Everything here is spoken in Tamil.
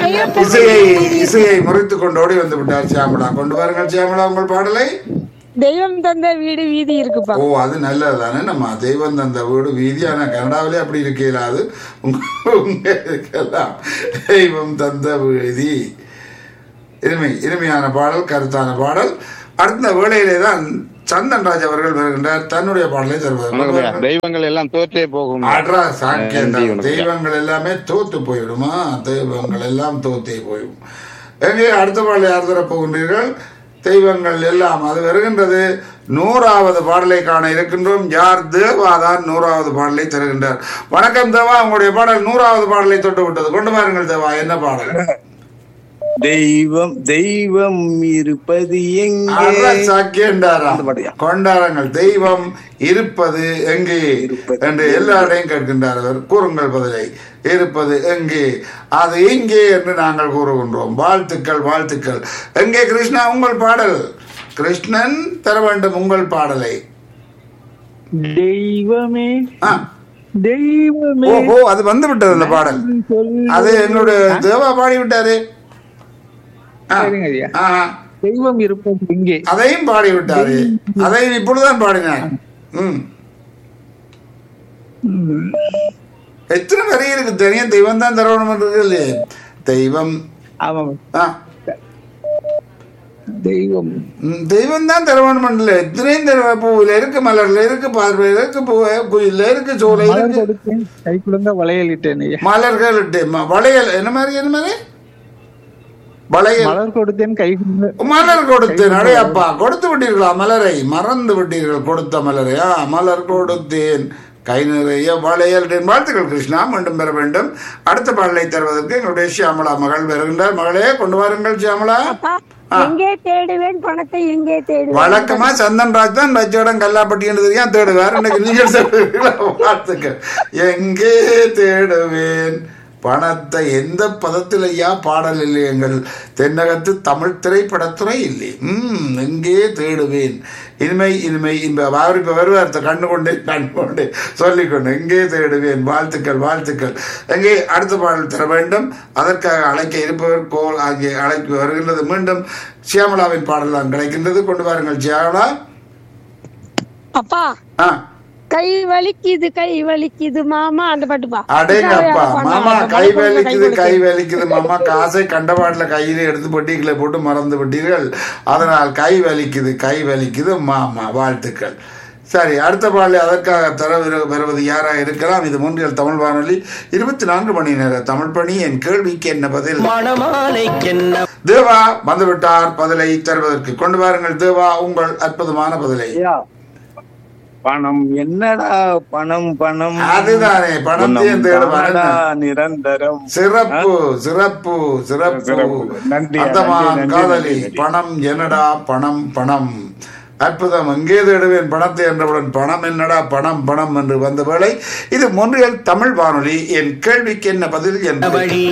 இசையை இசையை முறித்துக் கொண்டு ஓடி வந்து விட்டார் சியாமலா கொண்டு வாருங்கள் சியாமலா உங்கள் பாடலை தெய்வம் தந்த வீடு வீதி இருக்குப்பா ஓ அது நல்லது தானே நம்ம தெய்வம் தந்த வீடு வீதி ஆனா கனடாவிலே அப்படி இருக்க இயலாது உங்க உங்க இருக்கலாம் தெய்வம் தந்த வீதி இனிமை இனிமையான பாடல் கருத்தான பாடல் அடுத்த வேளையிலே தான் சந்தன் ராஜ் அவர்கள் வருகின்றார் தன்னுடைய பாடலை வணக்கம் ஐயா. தருவார் தெய்வங்கள் எல்லாம் தோற்றே போகும் அட்ரா சாக்கியம் நன்றி, வணக்கம் ஐயா. தெய்வங்கள் எல்லாமே தோத்து போயிடுமா தெய்வங்கள் எல்லாம் தோத்தே போயிடும் எங்கே அடுத்த பாடலை யார் தரப் போகின்றீர்கள் தெய்வங்கள் எல்லாம் அது வருகின்றது நூறாவது பாடலை காண இருக்கின்றோம் யார் தேவா தான் நூறாவது பாடலை தருகின்றார் வணக்கம் தேவா உங்களுடைய பாடல் நூறாவது பாடலை தொட்டு விட்டது கொண்டு வாருங்கள் தேவா என்ன பாடல் தெய்வம் தெய்வம் இருப்பது எங்கே அட்ரா சாக்கியண்டாரா அந்த பாட்டுயா. கொண்டாரங்கள் தெய்வம் இருப்பது எங்கே இருப்பது என்று எல்லாரையும் கேட்கின்றார் அவர் கூறுங்கள் பதிலை இருப்பது எங்கே அது எங்கே என்று நாங்கள் கூறுகின்றோம் வாழ்த்துக்கள் வாழ்த்துக்கள் எங்கே கிருஷ்ணா உங்கள் பாடல் கிருஷ்ணன் தர வேண்டும் உங்கள் பாடலை தெய்வமே ஆ, தெய்வமே ஓஹோ அது வந்து விட்டது அந்த பாடல் அது என்னுடைய தேவா பாடி விட்டாரு ஆ, சரிங்க ஐயா. ஆ, ஆ. தெய்வம் இருப்பது இங்கே அதையும் பாடி விட்டாரு அதையும் இப்பொழுதுதான் பாடினார் ம் எத்தனை வரி இருக்கு தெரியும் தெய்வம் தான் தரணும் இருக்கு இல்லையே தெய்வம் ஆமாம் ஆ, தெய்வம் ம், தெய்வம் தான் தரணும் இல்லை எத்தனையும் தர பூவில் இருக்கு மலர்ல இருக்கு பார்வையில இருக்கு பூ குயில இருக்கு சோலை மலர் இருக்கு கொடுத்தேன் கை குழந்த வளையலிட்டேன் ஐயா மலர்கள் இட்டு, ம- வளையல் என்ன மாதிரி என்ன மாதிரி வளையல் மலர் கொடுத்தேன் கை குழந்த மலர் கொடுத்தேன் அடே அப்பா கொடுத்து விட்டீர்களா மலரை மறந்து விட்டீர்கள் கொடுத்த மலரை ஆ மலர் கொடுத்தேன் கை நிறைய வளையல் வாழ்த்துக்கள் கிருஷ்ணா மீண்டும் பெற வேண்டும் அடுத்த பாடலை தருவதற்கு எங்களுடைய சியாமலா மகள் வருகின்றார் மகளே கொண்டு வாருங்கள் சியாமலா அப்பா ஆ. எங்கே தேடுவேன் பணத்தை எங்கே தேடுவேன் வழக்கமா சந்தன் ராஜ் தான் வச்சோடம் கல்லாப்பட்டி என்று தெரியும் தேடுவார் இன்னைக்கு நீங்கள் சொல்றீங்களா? வாழ்த்துக்கள் எங்கே தேடுவேன் பணத்தை எந்த பதத்திலையா பாடல் இல்லை எங்கள் தென்னகத்து தமிழ் திரைப்படத்துறை இல்லை ம் எங்கே தேடுவேன் இனிமை இனிமை இந்த அவர் இப்ப வருவார் கண்ணு கொண்டு கண்ணு கொண்டு சொல்லிக்கொண்டு எங்கே தேடுவேன் வாழ்த்துக்கள் வாழ்த்துக்கள் எங்கே அடுத்த பாடல் தர வேண்டும் அதற்காக அழைக்க இருப்பவர் கோல் ஆகிய அழைப்பு வருகின்றது மீண்டும் சியாமலாவின் பாடல் தான் கிடைக்கின்றது கொண்டு வாருங்கள் சியாமலா அப்பா ஆ கை வலிக்குது கை வலிக்குது மாமா அந்த பாட்டுப்பா அடேங்கப்பா பாடுவாங்க. மாமா அந்த கை மலை கொடுங்க, வலிக்குது கை கொடுங்க. வலிக்குது மாமா காசை கண்டபாட்டில கையில எடுத்து பொட்டிகளை போட்டு மறந்து விட்டீர்கள் அதனால் கை வலிக்குது கை வலிக்குது மாமா வாழ்த்துக்கள் சரி அடுத்த பாடலை அதற்காக தர விரு- வருவது யாராக இருக்கலாம் இது மூன்றியல் தமிழ் வானொலி இருபத்தி நான்கு மணி நேர தமிழ் பணி என் கேள்விக்கு என்ன பதில் தேவா வந்துவிட்டார் பதிலை தருவதற்கு கொண்டு வாருங்கள் தேவா உங்கள் அற்புதமான பதிலை ஐயா, பணம் என்னடா பணம் பணம் அதுதானே பணத்தையும் தேடுவார் தானடா நிரந்தரம் சிறப்பு சிறப்பு சிறப்பு சிறப்பு. நன்றி, அந்தமான் நன்றி, நன்றி, காதலி நன்றி. பணம் என்னடா பணம் பணம் அற்புதம் எங்கே தேடுவேன் பணத்தை என்றவுடன் பணம் என்னடா பணம் பணம் என்று வந்த வேளை இது மொன்றியல் தமிழ் வானொலி என் கேள்விக்கு என்ன பதில் என்று